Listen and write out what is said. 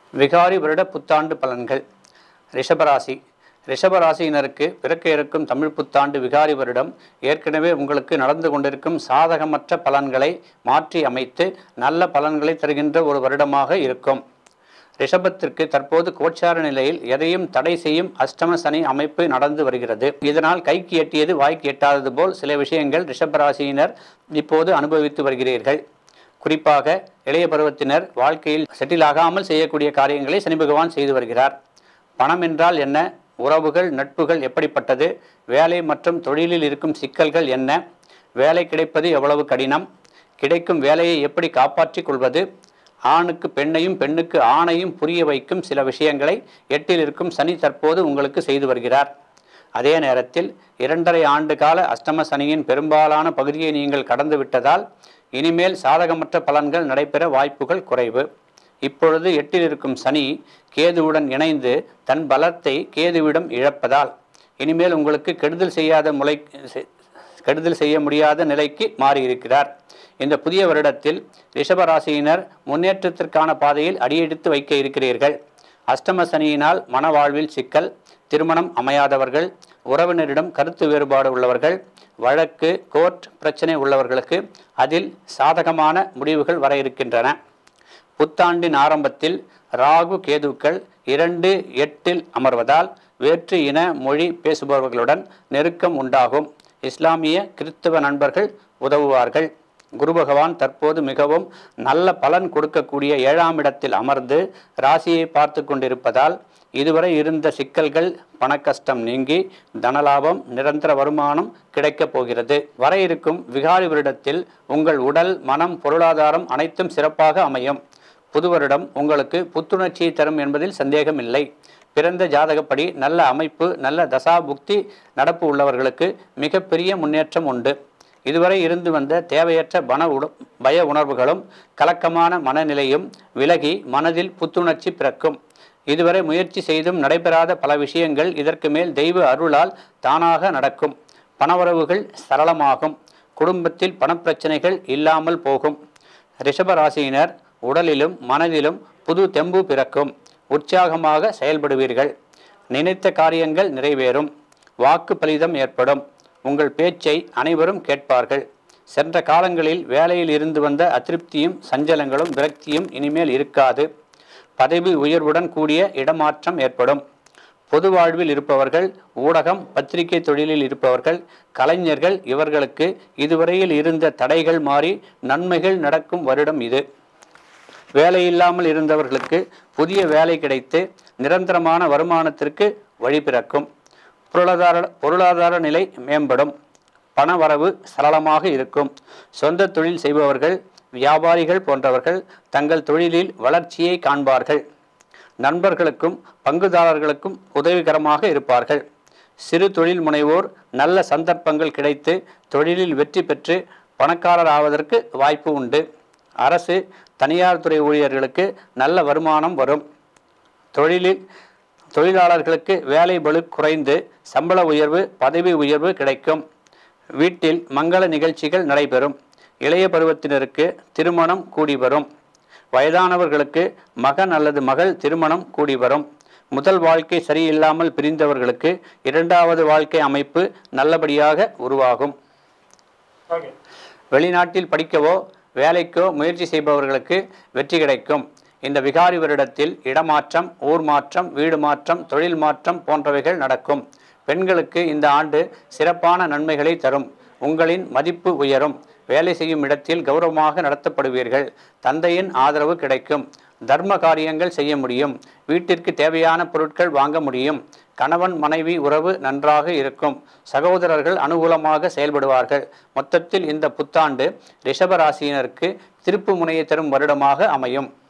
விகாரி வருட புத்தாண்டு பலன்கள் ரிஷபராசி ரிஷபராசியினருக்கு பிறக்க இருக்கும் தமிழ் புத்தாண்டு விகாரி வருடம் ஏற்கனவே உங்களுக்கு நடந்து கொண்டிருக்கும் சாதகமற்ற பலன்களை மாற்றி அமைத்து நல்ல பலன்களை தருகின்ற ஒரு வருடமாக இருக்கும் ரிஷபத்திற்கு தற்போது கோச்சார நிலையில் எதையும் தடை செய்யும் அஷ்டம சனி அமைப்பு நடந்து வருகிறது இதனால் கைக்கு எட்டியது வாய்க்கு எட்டாதது போல் சில விஷயங்கள் ரிஷபராசியினர் இப்போது அனுபவித்து வருகிறீர்கள் குறிப்பாக இளைய பருவத்தினர் வாழ்க்கையில் செட்டில் ஆகாமல் செய்யக்கூடிய காரியங்களை சனி பகவான் செய்து வருகிறார் பணம் என்றால் என்ன உறவுகள் நட்புகள் எப்படிப்பட்டது வேலை மற்றும் தொழிலில் இருக்கும் சிக்கல்கள் என்ன வேலை கிடைப்பது எவ்வளவு கடினம் கிடைக்கும் வேலையை எப்படி காப்பாற்றிக் கொள்வது ஆணுக்கு பெண்ணையும் பெண்ணுக்கு ஆணையும் புரிய வைக்கும் சில விஷயங்களை எட்டில் இருக்கும் சனி தற்போது உங்களுக்கு செய்து வருகிறார் அதே நேரத்தில் இரண்டரை ஆண்டு கால அஷ்டம சனியின் பெரும்பாலான பகுதியை நீங்கள் கடந்து விட்டதால் இனிமேல் சாதகமற்ற பலன்கள் நடைபெற வாய்ப்புகள் குறைவு இப்பொழுது எட்டில் இருக்கும் சனி கேதுவுடன் இணைந்து தன் பலத்தை கேதுவிடம் இழப்பதால் இனிமேல் உங்களுக்கு கெடுதல் செய்யாத முளை செ- கெடுதல் செய்ய முடியாத நிலைக்கு மாறியிருக்கிறார் இந்த புதிய வருடத்தில் ரிஷபராசியினர் முன்னேற்றத்திற்கான பாதையில் அடியெடுத்து வைக்க இருக்கிறீர்கள் அஷ்டம சனியினால் மனவாழ்வில் சிக்கல் திருமணம் அமையாதவர்கள் உறவினரிடம் கருத்து வேறுபாடு உள்ளவர்கள் வழக்கு கோர்ட் பிரச்சனை உள்ளவர்களுக்கு அதில் சாதகமான முடிவுகள் வர இருக்கின்றன புத்தாண்டின் ஆரம்பத்தில் ராகு கேதுக்கள் இரண்டு எட்டில் அமர்வதால் வேற்று இன மொழி பேசுபவர்களுடன் நெருக்கம் உண்டாகும் இஸ்லாமிய கிறிஸ்தவ நண்பர்கள் உதவுவார்கள் குரு பகவான் தற்போது மிகவும் நல்ல பலன் கொடுக்கக்கூடிய ஏழாம் இடத்தில் அமர்ந்து ராசியை பார்த்து கொண்டிருப்பதால் இதுவரை இருந்த சிக்கல்கள் பணக்கஷ்டம் நீங்கி தனலாபம் நிரந்தர வருமானம் கிடைக்கப் போகிறது வர இருக்கும் விகாரி வருடத்தில் உங்கள் உடல் மனம் பொருளாதாரம் அனைத்தும் சிறப்பாக அமையும் புது வருடம் உங்களுக்கு புத்துணர்ச்சியை தரும் என்பதில் சந்தேகமில்லை பிறந்த ஜாதகப்படி நல்ல அமைப்பு நல்ல தசா புக்தி நடப்பு உள்ளவர்களுக்கு மிகப்பெரிய முன்னேற்றம் உண்டு இதுவரை இருந்து வந்த தேவையற்ற பண உட பய உணர்வுகளும் கலக்கமான மனநிலையும் விலகி மனதில் புத்துணர்ச்சி பிறக்கும் இதுவரை முயற்சி செய்தும் நடைபெறாத பல விஷயங்கள் இதற்கு மேல் தெய்வ அருளால் தானாக நடக்கும் பணவரவுகள் சரளமாகும் குடும்பத்தில் பணப்பிரச்சனைகள் இல்லாமல் போகும் ரிஷபராசியினர் உடலிலும் மனதிலும் புது தெம்பு பிறக்கும் உற்சாகமாக செயல்படுவீர்கள் நினைத்த காரியங்கள் நிறைவேறும் வாக்கு பலிதம் ஏற்படும் உங்கள் பேச்சை அனைவரும் கேட்பார்கள் சென்ற காலங்களில் வேலையில் இருந்து வந்த அதிருப்தியும் சஞ்சலங்களும் விரக்தியும் இனிமேல் இருக்காது பதவி உயர்வுடன் கூடிய இடமாற்றம் ஏற்படும் பொது வாழ்வில் இருப்பவர்கள் ஊடகம் பத்திரிகை தொழிலில் இருப்பவர்கள் கலைஞர்கள் இவர்களுக்கு இதுவரையில் இருந்த தடைகள் மாறி நன்மைகள் நடக்கும் வருடம் இது வேலையில்லாமல் இருந்தவர்களுக்கு புதிய வேலை கிடைத்து நிரந்தரமான வருமானத்திற்கு வழி பிறக்கும் பொருளாதார பொருளாதார நிலை மேம்படும் பணவரவு சரளமாக இருக்கும் சொந்த தொழில் செய்பவர்கள் வியாபாரிகள் போன்றவர்கள் தங்கள் தொழிலில் வளர்ச்சியை காண்பார்கள் நண்பர்களுக்கும் பங்குதாரர்களுக்கும் உதவிகரமாக இருப்பார்கள் சிறு தொழில் முனைவோர் நல்ல சந்தர்ப்பங்கள் கிடைத்து தொழிலில் வெற்றி பெற்று பணக்காரர் ஆவதற்கு வாய்ப்பு உண்டு அரசு தனியார் துறை ஊழியர்களுக்கு நல்ல வருமானம் வரும் தொழிலில் தொழிலாளர்களுக்கு வேலை பளு குறைந்து சம்பள உயர்வு பதவி உயர்வு கிடைக்கும் வீட்டில் மங்கள நிகழ்ச்சிகள் நடைபெறும் இளைய பருவத்தினருக்கு திருமணம் கூடி வரும் வயதானவர்களுக்கு மகன் அல்லது மகள் திருமணம் கூடி வரும் முதல் வாழ்க்கை சரியில்லாமல் பிரிந்தவர்களுக்கு இரண்டாவது வாழ்க்கை அமைப்பு நல்லபடியாக உருவாகும் ஓகே வெளிநாட்டில் படிக்கவோ வேலைக்கோ முயற்சி செய்பவர்களுக்கு வெற்றி கிடைக்கும் இந்த விகாரி வருடத்தில் இடமாற்றம் ஊர் மாற்றம் வீடு மாற்றம் தொழில் மாற்றம் போன்றவைகள் நடக்கும் பெண்களுக்கு இந்த ஆண்டு சிறப்பான நன்மைகளை தரும் உங்களின் மதிப்பு உயரும் வேலை செய்யும் இடத்தில் கௌரவமாக நடத்தப்படுவீர்கள் தந்தையின் ஆதரவு கிடைக்கும் தர்ம காரியங்கள் செய்ய முடியும் வீட்டிற்கு தேவையான பொருட்கள் வாங்க முடியும் கணவன் மனைவி உறவு நன்றாக இருக்கும் சகோதரர்கள் அனுகூலமாக செயல்படுவார்கள் மொத்தத்தில் இந்த புத்தாண்டு ரிஷப ராசியினருக்கு திருப்பு முனையை தரும் வருடமாக அமையும்